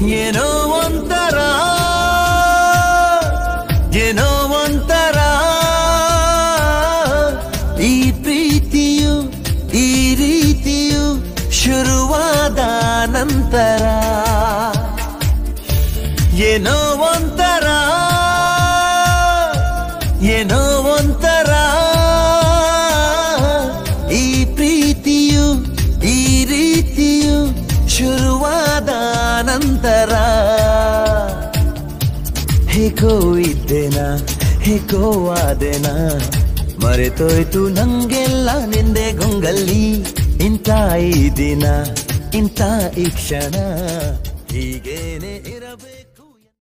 ಏನೋ ಒಂಥರ ಏನೋ ಒಂಥರ ಈ ಪ್ರೀತಿಯು ಈ ರೀತಿಯು ಶುರುವಾದ ನಂತರ ಏನೋ ಒಂಥರ ಏನೋ ಒಂಥರ ಈ ಪ್ರೀತಿಯು ಈ ರೀತಿಯು ಶುರುವಾದ ನಂತರ ಹೇಗೋ ಇದ್ದೇನಾ ಹೇಗೋ ಆದೆನಾ ಮರೆತೋಯ್ತು ನಂಗೆಲ್ಲ ನಿಂದೆ ಗೊಂಗಲ್ಲಿ ಇಂಥ ಈ ದಿನ ಇಂಥ ಈ ಕ್ಷಣ ಹೀಗೇನೆ ಇರಬೇಕು